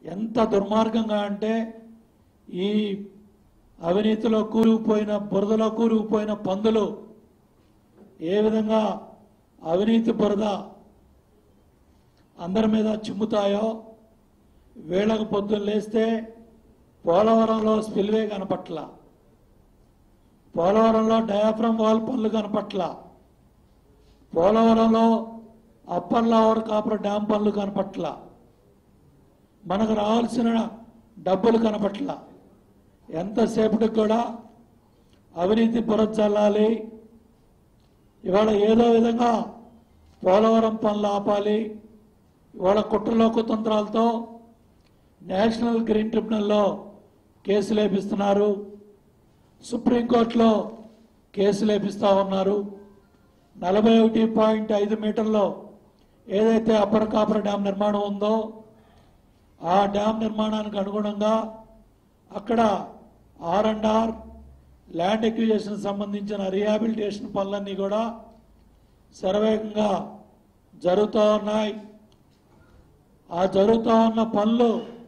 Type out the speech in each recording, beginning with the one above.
ఎంత దుర్మార్గంగా అంటే ఈ అవినీతిలో కూరుకుపోయిన బురదలో కూరుకుపోయిన పందులు ఏ విధంగా అవినీతి బురద అందరి మీద చిమ్ముతాయో వేళకు పొద్దున్న లేస్తే పోలవరంలో స్పిల్వే కనపట్ల పోలవరంలో డయాఫ్రమ్ వాల్ పనులు కనపట్ల పోలవరంలో అప్పర్ లావర్ కాపర్ డ్యామ్ పనులు కనపట్ల మనకు రావాల్సిన డబ్బులు కనపట్ల ఎంతసేపటికి కూడా అవినీతి బురజల్లాలి ఇవాళ ఏదో విధంగా పోలవరం పనులు ఆపాలి ఇవాళ కుట్రలో కుతంత్రాలతో నేషనల్ గ్రీన్ ట్రిబ్యునల్లో కేసులు వేపిస్తున్నారు సుప్రీంకోర్టులో కేసులు వేపిస్తా ఉన్నారు నలభై ఒకటి పాయింట్ ఐదు మీటర్లో ఏదైతే అప్పర్ కాపర్ డ్యామ్ నిర్మాణం ఉందో ఆ డ్యామ్ నిర్మాణానికి అనుగుణంగా అక్కడ R and R land acquisition సంబంధించిన రీహాబిలిటేషన్ పనులన్నీ కూడా శరవేగంగా జరుగుతూ ఉన్నాయి ఆ జరుగుతూ ఉన్న పనులు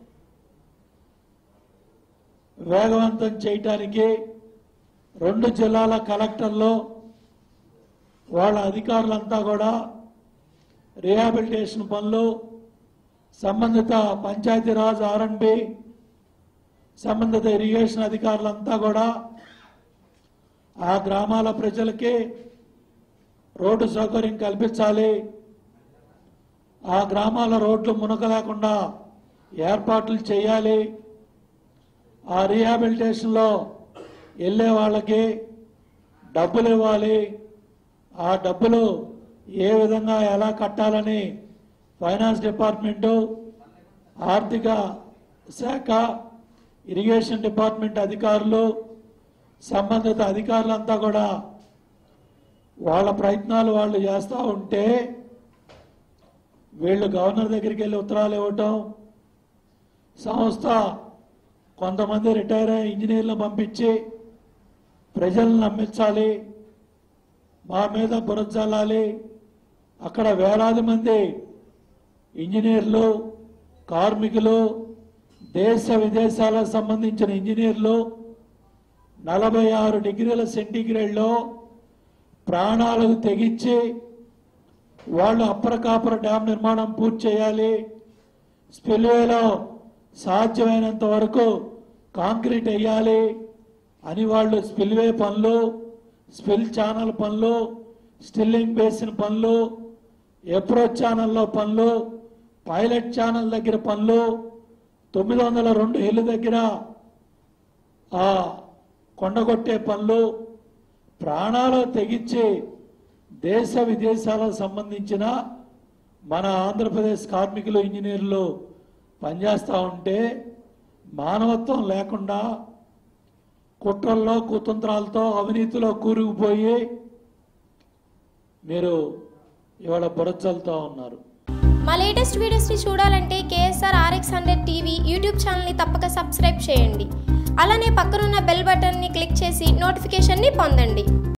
వేగవంతం చేయటానికి రెండు జిల్లాల కలెక్టర్లు వాళ్ళ అధికారులంతా కూడా రీహాబిలిటేషన్ పనులు సంబంధిత పంచాయతీరాజ్ ఆర్ఎండ్బి సంబంధిత ఇరిగేషన్ అధికారులంతా కూడా ఆ గ్రామాల ప్రజలకి రోడ్డు సౌకర్యం కల్పించాలి ఆ గ్రామాల రోడ్లు మునక లేకుండా ఏర్పాట్లు చేయాలి ఆ రీహాబిలిటేషన్లో వెళ్ళే వాళ్ళకి డబ్బులు ఇవ్వాలి ఆ డబ్బులు ఏ విధంగా ఎలా కట్టాలని ఫైనాన్స్ డిపార్ట్మెంటు ఆర్థిక శాఖ ఇరిగేషన్ డిపార్ట్మెంట్ అధికారులు సంబంధిత అధికారులంతా కూడా వాళ్ళ ప్రయత్నాలు వాళ్ళు చేస్తూ ఉంటే వీళ్ళు గవర్నర్ దగ్గరికి వెళ్ళి ఉత్తరాలు ఇవ్వటం సంస్థ కొంతమంది రిటైర్ అయ్యే ఇంజనీర్లను పంపించి ప్రజలను నమ్మించాలి మా మీద బురద చల్లాలి అక్కడ వేలాది మంది ఇంజనీర్లు కార్మికులు దేశ విదేశాలకు సంబంధించిన ఇంజనీర్లు నలభై ఆరు డిగ్రీల సెంటీగ్రేడ్లో ప్రాణాలకు తెగించి వాళ్ళు అప్పర్ కాపర్ డ్యామ్ నిర్మాణం పూర్తి చేయాలి స్పిల్వేలో సాధ్యమైనంత వరకు కాంక్రీట్ వేయాలి అని వాళ్ళు స్పిల్వే పనులు స్పిల్ ఛానల్ పనులు స్టిల్లింగ్ బేసిన్ పనులు అప్రోచ్ ఛానల్లో పనులు పైలట్ ఛానల్ దగ్గర పనులు తొమ్మిది వందల రెండు ఏళ్ళ దగ్గర ఆ కొండగొట్టే పనులు ప్రాణాలు తెగించి దేశ విదేశాలకు సంబంధించిన మన ఆంధ్రప్రదేశ్ కార్మికులు ఇంజనీర్లు పనిచేస్తూ ఉంటే మానవత్వం లేకుండా కుట్రల్లో కుతంత్రాలతో అవినీతిలో కూరుకుపోయి మీరు ఇవాళ బురచల్తూ ఉన్నారు మా లేటెస్ట్ వీడియోస్ని చూడాలంటే KSR RX hundred TV YouTube ఛానల్ని తప్పక సబ్స్క్రైబ్ చేయండి అలానే పక్కనున్న బెల్ బటన్ని క్లిక్ చేసి నోటిఫికేషన్ని పొందండి